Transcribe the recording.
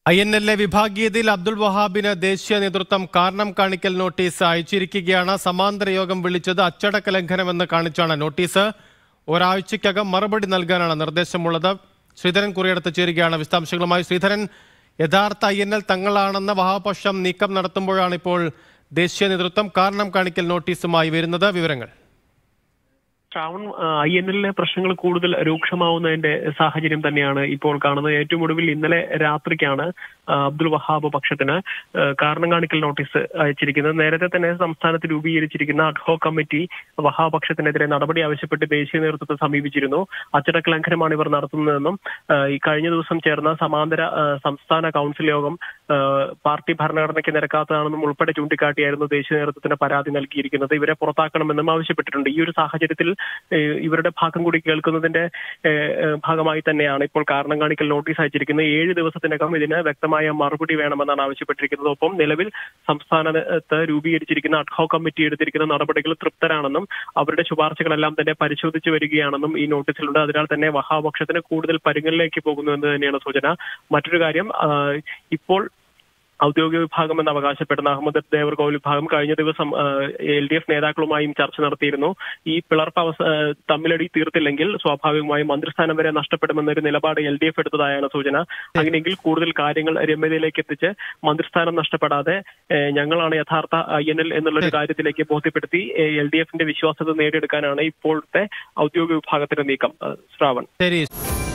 I N എല്ലിലെ വിഭാഗീയതയിൽ അബ്ദുൾ വഹാബിന് ദേശീയ നേതൃത്വം കാരണം കാണിക്കൽ നോട്ടീസ് അയച്ചിരിക്കുകയാണ് സമാന്തര യോഗം വിളിച്ചത് അച്ചടക്ക ലംഘനമെന്ന് കാണിച്ചാണ് നോട്ടീസ് ഒരാഴ്ചയ്ക്കകം മറുപടി നൽകാനാണ് നിർദ്ദേശമുള്ളത് ശ്രീധരൻ കുറിയടുത്ത് ചേരുകയാണ് വിശദാംശങ്ങളുമായി ശ്രീധരൻ യഥാർത്ഥ ഐ എൻ എൽ തങ്ങളാണെന്ന വഹാപക്ഷം നീക്കം നടത്തുമ്പോഴാണ് ഇപ്പോൾ ദേശീയ നേതൃത്വം കാരണം കാണിക്കൽ നോട്ടീസുമായി വരുന്നത് വിവരങ്ങൾ ശ്രാവൺ ഐ എൻ എല്ലിലെ പ്രശ്നങ്ങൾ കൂടുതൽ രൂക്ഷമാവുന്നതിന്റെ സാഹചര്യം തന്നെയാണ് ഇപ്പോൾ കാണുന്നത് ഏറ്റവും ഒടുവിൽ ഇന്നലെ രാത്രിക്കാണ് ആ, അബ്ദുൾ വഹാബ് പക്ഷത്തിന് ആ, കാരണം കാണിക്കൽ നോട്ടീസ് അയച്ചിരിക്കുന്നത് നേരത്തെ തന്നെ സംസ്ഥാനത്ത് രൂപീകരിച്ചിരിക്കുന്ന അഡ്ഹോ കമ്മിറ്റി വഹാബ് പക്ഷത്തിനെതിരെ നടപടി ആവശ്യപ്പെട്ട് ദേശീയ നേതൃത്വത്തെ സമീപിച്ചിരുന്നു അച്ചടക്ക ലംഘനമാണ് ഇവർ നടത്തുന്നതെന്നും ആ, ഈ കഴിഞ്ഞ ദിവസം ചേർന്ന സമാന്തര ആ, സംസ്ഥാന കൗൺസിൽ യോഗം ആ, പാർട്ടി ഭരണഘടനയ്ക്ക് നിരക്കാത്തതാണെന്നും ഉൾപ്പെടെ ചൂണ്ടിക്കാട്ടിയായിരുന്നു ദേശീയ നേതൃത്വത്തിന് പരാതി നൽകിയിരിക്കുന്നത് ഇവരെ പുറത്താക്കണമെന്നും ആവശ്യപ്പെട്ടിട്ടുണ്ട് ഈ ഒരു സാഹചര്യത്തിൽ ഏഹ്, ഇവരുടെ ഭാഗം കൂടി കേൾക്കുന്നതിന്റെ ഏഹ്, ഏഹ്, ഭാഗമായി തന്നെയാണ് ഇപ്പോൾ കാരണം കാണിക്കൽ നോട്ടീസ് അയച്ചിരിക്കുന്നത് ഏഴ് ദിവസത്തിനകം ഇതിന് വ്യക്തമായ മറുപടി വേണമെന്നാണ് ആവശ്യപ്പെട്ടിരിക്കുന്നത് ഒപ്പം നിലവിൽ സംസ്ഥാനത്ത് രൂപീകരിച്ചിരിക്കുന്ന അഡ്ഹോ കമ്മിറ്റി എടുത്തിരിക്കുന്ന നടപടികൾ തൃപ്തരാണെന്നും അവരുടെ ശുപാർശകളെല്ലാം തന്നെ പരിശോധിച്ചു വരികയാണെന്നും ഈ നോട്ടീസിലുണ്ട് അതിനാൽ തന്നെ വഹാപക്ഷത്തിന് കൂടുതൽ പരുങ്ങലിലേക്ക് പോകുന്നു എന്ന് തന്നെയാണ് സൂചന മറ്റൊരു കാര്യം ആ, ഇപ്പോൾ ഔദ്യോഗിക വിഭാഗം എന്ന് അവകാശപ്പെടുന്ന അഹമ്മദ് ദേവർകോവിൽ വിഭാഗം കഴിഞ്ഞ ദിവസം എൽ ഡി എഫ് നേതാക്കളുമായും ചർച്ച നടത്തിയിരുന്നു ഈ പിളർപ്പ് അവസ ആ, തമ്മിലടി തീർത്തില്ലെങ്കിൽ സ്വാഭാവികമായും മന്ത്രിസ്ഥാനം വരെ നഷ്ടപ്പെടുമെന്നൊരു നിലപാട് എൽ ഡി എഫ് എടുത്തതായാണ് സൂചന അങ്ങനെയെങ്കിൽ കൂടുതൽ കാര്യങ്ങൾ രമ്യതയിലേക്ക് എത്തിച്ച് മന്ത്രിസ്ഥാനം നഷ്ടപ്പെടാതെ ഏ, ഞങ്ങളാണ് യഥാർത്ഥ ഐ എൻ എൽ എന്നുള്ളൊരു കാര്യത്തിലേക്ക് ബോധ്യപ്പെടുത്തി എൽ ഡി എഫിന്റെ വിശ്വാസ്യത നേടിയെടുക്കാനാണ് ഇപ്പോഴത്തെ ഔദ്യോഗിക വിഭാഗത്തിന്റെ നീക്കം ആ, ശ്രാവൺ ശരി